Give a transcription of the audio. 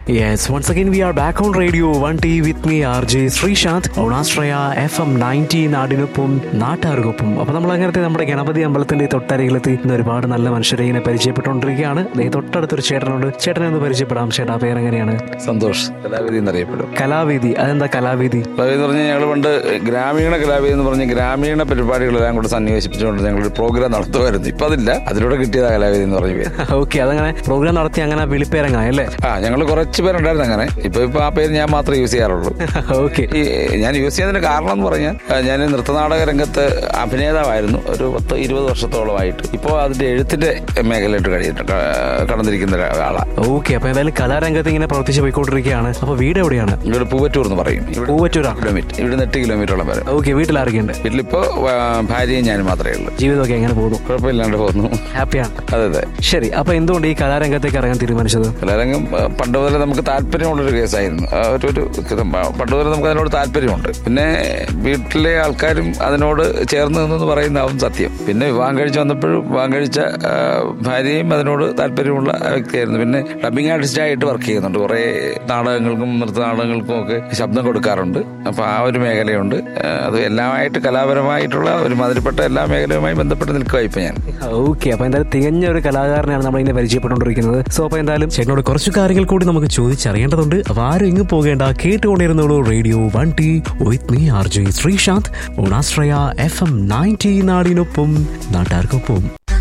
Yes, once again we are back on radio 1T with me RJ Sreesanth ഓണാശ്രയ F M ninety നാടിനൊപ്പം നാട്ടാർക്കൊപ്പം അപ്പൊ നമ്മൾ അങ്ങനത്തെ നമ്മുടെ ഗണപതി അമ്പലത്തിന്റെ തൊട്ടരികിലെത്തി ഇന്ന് ഒരുപാട് നല്ല മനുഷ്യരെ ഇങ്ങനെ പരിചയപ്പെട്ടുകൊണ്ടിരിക്കുകയാണ് ദേ തൊട്ടടുത്തൊരു ചേട്ടനുണ്ട് ചേട്ടനെ ഒന്ന് പരിചയപ്പെടാം ചേട്ടാ പേരെങ്ങനെയാണ് സന്തോഷ് കലാവേദി എന്നറിയപ്പെടും കലാവേദി അതെന്താ കലാവേദി കലാവേദി എന്ന് പറഞ്ഞാൽ ഞങ്ങൾ പണ്ട് ഗ്രാമീണ കലാവേദി എന്ന് പറഞ്ഞ് ഗ്രാമീണ പരിപാടികളെല്ലാം കൂടെ സന്നിവേശിപ്പിച്ചുകൊണ്ട് ഞങ്ങളൊരു പ്രോഗ്രാം നടത്തുമായിരുന്നു ഇപ്പൊ അതില്ല അതിലൂടെ കിട്ടിയതാ കലാവേദി എന്ന് പറഞ്ഞ പേര് ഓക്കെ അതങ്ങനെ പ്രോഗ്രാം നടത്തി അങ്ങനെ വിളിപ്പേരങ്ങായി അല്ലേ ആ ഞങ്ങൾ കുറച്ച് പേരുണ്ടായിരുന്നു അങ്ങനെ ഇപ്പൊ ഇപ്പൊ ആ പേര് ഞാൻ മാത്രമേ യൂസ് ചെയ്യാറുള്ളൂ ഓക്കെ ഈ ഞാൻ യൂസ് ചെയ്യുന്നതിന് കാരണം എന്ന് പറഞ്ഞാൽ ആ, ഞാൻ നൃത്തനാടക രംഗത്ത് അഭിനേതാവായിരുന്നു ഒരു പത്ത് ഇരുപത് വർഷത്തോളമായിട്ട് ഇപ്പോൾ അതിന്റെ എഴുത്തിന്റെ മേഖലയിട്ട് കഴിയിട്ട് കടന്നിരിക്കുന്ന ഒരാളാണ് ഓക്കെ അപ്പൊ എന്തായാലും കലാരംഗത്ത് ഇങ്ങനെ പ്രവർത്തിച്ച് പോയിക്കൊണ്ടിരിക്കുകയാണ് അപ്പൊ വീട് എവിടെയാണ് ഇവിടെ പൂവറ്റൂർ എന്ന് പറയും ഇവിടെ പൂവറ്റൂരാ കിലോമീറ്റർ ഇവിടെ നിന്ന് എട്ട് കിലോമീറ്ററോളം വരെ ഓക്കെ വീട്ടിൽ ആരൊക്കെയുണ്ട് വീട്ടിലിപ്പോ ആ, ഭാര്യയും ഞാനും മാത്രമേ ഉള്ളൂ ജീവിതമൊക്കെ എങ്ങനെ പോകുന്നു കുഴപ്പമില്ലാണ്ട് പോകുന്നു ഹാപ്പിയാണ് അതെ അതെ ശരി അപ്പൊ എന്തുകൊണ്ട് ഈ കലാരംഗത്തേക്ക് ഇറങ്ങാൻ തീരുമാനിച്ചത് കലാരംഗം ആ, പണ്ട് മുതലേ നമുക്ക് താല്പര്യമുള്ളൊരു കേസായിരുന്നു ആ, ഒരു ഒരു പണ്ട് മുതലേ നമുക്ക് അതിനോട് താല്പര്യമുണ്ട് പിന്നെ വീട്ടിലെ ആൾക്കാരും അതിനോട് ചേർന്ന് നിന്നെന്ന് പറയുന്നതാവും സത്യം പിന്നെ വിവാഹം കഴിച്ച് വന്നപ്പോഴും വിവാഹം കഴിച്ച ആ, ഭാര്യയും അതിനോട് താല്പര്യമുള്ള വ്യക്തിയായിരുന്നു പിന്നെ ഡബിങ് ആർട്ടിസ്റ്റായിട്ട് വർക്ക് ചെയ്യുന്നുണ്ട് കുറേ നാടകങ്ങൾക്കും നൃത്ത നാടകങ്ങൾക്കും ഒക്കെ ശബ്ദം കൊടുക്കാറുണ്ട് അപ്പൊ ആ ഒരു മേഖലയുണ്ട് ആ, അത് എല്ലാമായിട്ട് കലാപരമായിട്ടുള്ള ഒരു മതിരിപ്പെട്ട എല്ലാ മേഖലയുമായി ബന്ധപ്പെട്ട് നിൽക്കുക ഇപ്പൊ ഞാൻ ഓക്കെ അപ്പൊ എന്തായാലും തികഞ്ഞ ഒരു കലാകാരനാണ് നമ്മൾ ഇങ്ങനെ പരിചയപ്പെട്ടുകൊണ്ടിരിക്കുന്നത് സോ അപ്പൊ എന്തായാലും ചേട്ടനോട് കുറച്ച് കാര്യങ്ങൾ കൂടി നമുക്ക് ചോദിച്ചറിയേണ്ടതുണ്ട് അപ്പൊ ആരും ഇങ്ങ് പോകേണ്ട കേട്ടുകൊണ്ടിരുന്നോളൂ radio one T with me R J Sreesanth ഓണാശ്രയ എഫ് എം നയൻറ്റി നാടിനൊപ്പം നാട്ടാർക്കൊപ്പം